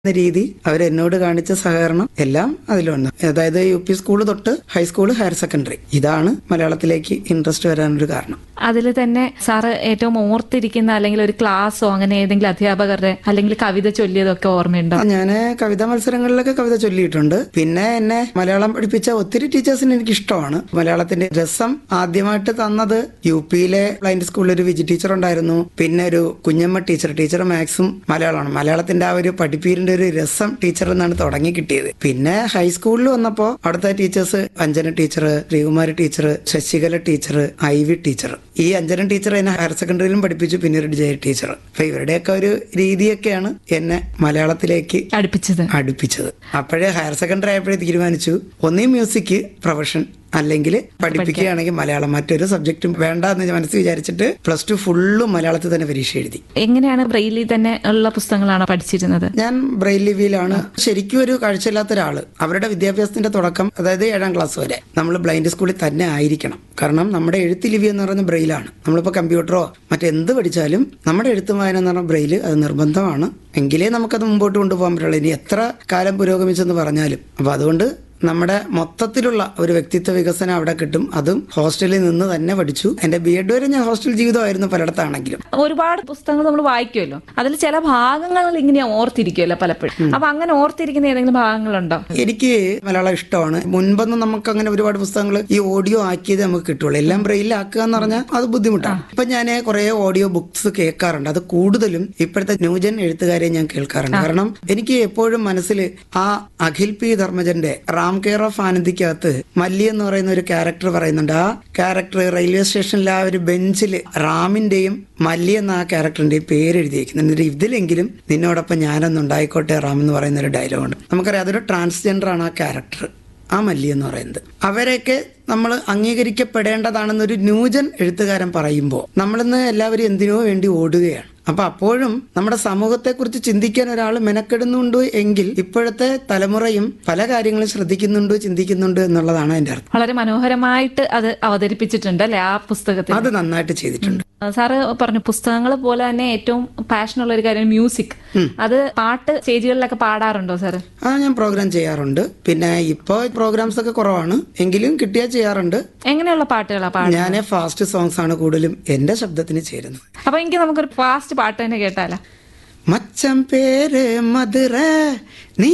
എന്ന രീതി അവരെന്നോട് കാണിച്ച സഹകരണം എല്ലാം അതിലുണ്ട് അതായത് യു പി സ്കൂൾ തൊട്ട് ഹൈസ്കൂൾ ഹയർ സെക്കൻഡറി ഇതാണ് മലയാളത്തിലേക്ക് ഇൻട്രസ്റ്റ് വരാനൊരു കാരണം അതിൽ തന്നെ സാറ് ഏറ്റവും ഓർത്തിരിക്കുന്ന അല്ലെങ്കിൽ ഒരു ക്ലാസ്സോ അങ്ങനെ ഏതെങ്കിലും അധ്യാപകരുടെ അല്ലെങ്കിൽ കവിത ചൊല്ലിയതൊക്കെ ഓർമ്മയുണ്ടോ ഞാൻ കവിതാ മത്സരങ്ങളിലൊക്കെ കവിത ചൊല്ലിയിട്ടുണ്ട് പിന്നെ എന്നെ മലയാളം പഠിപ്പിച്ച ഒത്തിരി ടീച്ചേഴ്സിന് എനിക്ക് ഇഷ്ടമാണ് മലയാളത്തിന്റെ രസം ആദ്യമായിട്ട് തന്നത് യു പിയിലെ ബ്ലൈൻഡ് സ്കൂളിൽ ഒരു വിജി ടീച്ചർ ഉണ്ടായിരുന്നു പിന്നെ ഒരു കുഞ്ഞമ്മ ടീച്ചർ ടീച്ചർ മാക്സും മലയാളമാണ് മലയാളത്തിന്റെ ആ ഒരു പഠിപ്പീരിന്റെ ഒരു രസം ടീച്ചറിൽ നിന്നാണ് തുടങ്ങി കിട്ടിയത് പിന്നെ ഹൈസ്കൂളിൽ വന്നപ്പോൾ അവിടുത്തെ teachers Anjana teacher Sreekumari teacher Sasikala teacher I V teacher ഈ അഞ്ജന ടീച്ചർ എന്നെ ഹയർ സെക്കൻഡറിയിലും പഠിപ്പിച്ചു പിന്നീട് ജയ ടീച്ചർ അപ്പൊ ഇവരുടെയൊക്കെ ഒരു രീതിയൊക്കെയാണ് എന്നെ മലയാളത്തിലേക്ക് അടുപ്പിച്ചത് അടുപ്പിച്ചത് അപ്പോഴേ ഹയർ സെക്കൻഡറി ആയപ്പോഴേ തീരുമാനിച്ചു ഒന്നീ മ്യൂസിക് പ്രൊഫഷൻ അല്ലെങ്കിൽ പഠിപ്പിക്കുകയാണെങ്കിൽ മലയാളം മറ്റൊരു സബ്ജക്റ്റും വേണ്ട എന്ന് മനസ്സിൽ വിചാരിച്ചിട്ട് പ്ലസ് ടു ഫുള്ളും മലയാളത്തിൽ തന്നെ പരീക്ഷ എഴുതി എങ്ങനെയാണ് ബ്രെയിലി തന്നെ ഉള്ള പുസ്തകങ്ങളാണ് പഠിച്ചിരുന്നത് ഞാൻ ബ്രെയിൽ ലിവിയിലാണ് ശരിക്കും ഒരു കാഴ്ചയില്ലാത്ത ഒരാള് അവരുടെ വിദ്യാഭ്യാസത്തിന്റെ തുടക്കം അതായത് ഏഴാം ക്ലാസ് വരെ നമ്മൾ ബ്ലൈൻഡ് സ്കൂളിൽ തന്നെ ആയിരിക്കണം കാരണം നമ്മുടെ എഴുത്ത് ലിവി എന്ന് പറയുന്നത് ബ്രെയിലാണ് നമ്മളിപ്പോൾ കമ്പ്യൂട്ടറോ മറ്റെന്ത് പഠിച്ചാലും നമ്മുടെ എഴുത്തും വായന എന്ന് പറഞ്ഞ ബ്രെയിൽ അത് നിർബന്ധമാണ് എങ്കിലേ നമുക്കത് മുമ്പോട്ട് കൊണ്ടുപോകാൻ പറ്റുള്ളൂ ഇനി എത്ര കാലം പുരോഗമിച്ചെന്ന് പറഞ്ഞാലും അപ്പോൾ അതുകൊണ്ട് നമ്മുടെ മൊത്തത്തിലുള്ള ഒരു വ്യക്തിത്വ വികസനം അവിടെ കിട്ടും അതും ഹോസ്റ്റലിൽ നിന്ന് തന്നെ പഠിച്ചു എന്റെ ബി എഡ് വരെ ഞാൻ ഹോസ്റ്റൽ ജീവിതമായിരുന്നു പലയിടത്താണെങ്കിലും ഒരുപാട് പുസ്തകങ്ങൾ നമ്മൾ വായിക്കുമല്ലോ അതിൽ ചില ഭാഗങ്ങൾ ഇങ്ങനെ ഓർത്തിരിക്കുമല്ലോ പലപ്പോഴും അപ്പൊ അങ്ങനെ ഓർത്തിരിക്കുന്ന ഏതെങ്കിലും ഭാഗങ്ങളുണ്ടോ എനിക്ക് മലയാളം ഇഷ്ടമാണ് മുൻപൊന്നും നമുക്ക് അങ്ങനെ ഒരുപാട് പുസ്തകങ്ങൾ ഈ ഓഡിയോ ആക്കിയത് നമുക്ക് കിട്ടുള്ളൂ എല്ലാം ബ്രെയിലാക്കുക എന്ന് പറഞ്ഞാൽ അത് ബുദ്ധിമുട്ടാണ് ഇപ്പൊ ഞാൻ കുറെ ഓഡിയോ ബുക്സ് കേൾക്കാറുണ്ട് അത് കൂടുതലും ഇപ്പോഴത്തെ ന്യൂജൻ എഴുത്തുകാരെ ഞാൻ കേൾക്കാറുണ്ട് കാരണം എനിക്ക് എപ്പോഴും മനസ്സിൽ ആ അഖിൽ പി ധർമ്മജന്റെ റാം കെയർ ഓഫ് ആനന്ദിക്കകത്ത് മല്ലി എന്ന് പറയുന്ന ഒരു ക്യാരക്ടർ പറയുന്നുണ്ട് ആ ക്യാരക്ടർ റെയിൽവേ സ്റ്റേഷനിലെ ആ ഒരു ബെഞ്ചിൽ റാമിന്റെയും മല്ലി എന്ന ആ ക്യാരക്ടറിന്റെയും പേര് എഴുതിയിരിക്കുന്നുണ്ട് എന്നിട്ട് ഇതിലെങ്കിലും നിന്നോടൊപ്പം ഞാനൊന്നും ഉണ്ടായിക്കോട്ടെ റാം എന്ന് പറയുന്ന ഒരു ഡയലോഗുണ്ട് നമുക്കറിയാം അതൊരു ട്രാൻസ്ജെൻഡർ ആണ് ആ ക്യാരക്ടർ ആ മല്ലി എന്ന് പറയുന്നത് അവരെയൊക്കെ നമ്മൾ അംഗീകരിക്കപ്പെടേണ്ടതാണെന്നൊരു ന്യൂജൻ എഴുത്തുകാരൻ പറയുമ്പോൾ നമ്മളിന്ന് എല്ലാവരും എന്തിനോ വേണ്ടി ഓടുകയാണ് അപ്പൊ അപ്പോഴും നമ്മുടെ സമൂഹത്തെക്കുറിച്ച് ചിന്തിക്കാൻ ഒരാൾ മെനക്കെടുന്നുണ്ട് എങ്കിൽ ഇപ്പോഴത്തെ തലമുറയും പല കാര്യങ്ങളും ശ്രദ്ധിക്കുന്നുണ്ട് ചിന്തിക്കുന്നുണ്ട് എന്നുള്ളതാണ് അതിന്റെ അർത്ഥം വളരെ മനോഹരമായിട്ട് അത് അവതരിപ്പിച്ചിട്ടുണ്ട് അല്ലെ ആ പുസ്തകത്തിൽ അത് നന്നായിട്ട് ചെയ്തിട്ടുണ്ട് സാറ് പറഞ്ഞു പുസ്തകങ്ങൾ പോലെ തന്നെ ഏറ്റവും പാഷനുള്ള ഒരു കാര്യം മ്യൂസിക് അത് പാട്ട് സ്റ്റേജുകളിലൊക്കെ പാടാറുണ്ടോ സാറ് ആ ഞാൻ പ്രോഗ്രാം ചെയ്യാറുണ്ട് പിന്നെ ഇപ്പോൾ പ്രോഗ്രാംസ് ഒക്കെ കുറവാണ് എങ്കിലും കിട്ടിയാൽ ചെയ്യാറുണ്ട് എങ്ങനെയുള്ള പാട്ടുകളാ പാടുക ഞാൻ ഫാസ്റ്റ് സോങ്സ് ആണ് കൂടുതലും എന്റെ ശബ്ദത്തിന് ചേരുന്നത് അപ്പൊ എനിക്ക് നമുക്കൊരു ഫാസ്റ്റ് പാട്ട് തന്നെ കേട്ടാലോ മച്ചം പേര് മധുര നീ